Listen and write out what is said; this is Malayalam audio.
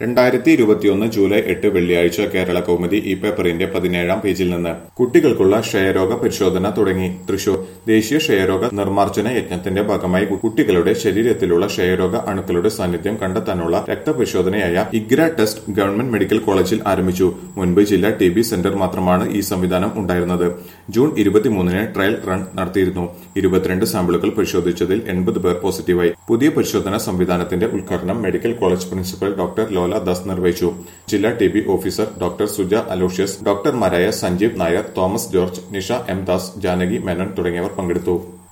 രണ്ടായിരത്തി ഇരുപത്തിയൊന്ന് ജൂലൈ എട്ട് വെള്ളിയാഴ്ച കേരള കൗമുദി ഈ പേപ്പറിന്റെ പതിനേഴാം പേജിൽ നിന്ന് കുട്ടികൾക്കുള്ള ക്ഷയരോഗ പരിശോധന തുടങ്ങി തൃശൂർ ദേശീയ ക്ഷയരോഗ നിർമ്മാർജ്ജന യജ്ഞത്തിന്റെ ഭാഗമായി കുട്ടികളുടെ ശരീരത്തിലുള്ള ക്ഷയരോഗ അണുക്കളുടെ സാന്നിധ്യം കണ്ടെത്താനുള്ള രക്തപരിശോധനയായ ഇഗ്ര ടെസ്റ്റ് ഗവൺമെന്റ് മെഡിക്കൽ കോളേജിൽ ആരംഭിച്ചു മുൻപ് ജില്ലാ ടി ബി സെന്റർ മാത്രമാണ് ഈ സംവിധാനം ഉണ്ടായിരുന്നത് ജൂൺ ഇരുപത്തിമൂന്നിന് ട്രയൽ റൺ നടത്തിയിരുന്നു ഇരുപത്തിരണ്ട് സാമ്പിളുകൾ പരിശോധിച്ചതിൽ എൺപത് പേർ പോസിറ്റീവായി പുതിയ പരിശോധനാ സംവിധാനത്തിന്റെ ഉദ്ഘാടനം medical college principal doctor Lola Das നിർവഹിച്ചു ജില്ലാ T B officer doctor Suja Aloysius ഡോക്ടർമാരായ സഞ്ജീവ് നായർ തോമസ് ജോർജ് നിഷ എം ദാസ് ജാനകി മേനോൻ തുടങ്ങിയവർ പങ്കെടുത്തു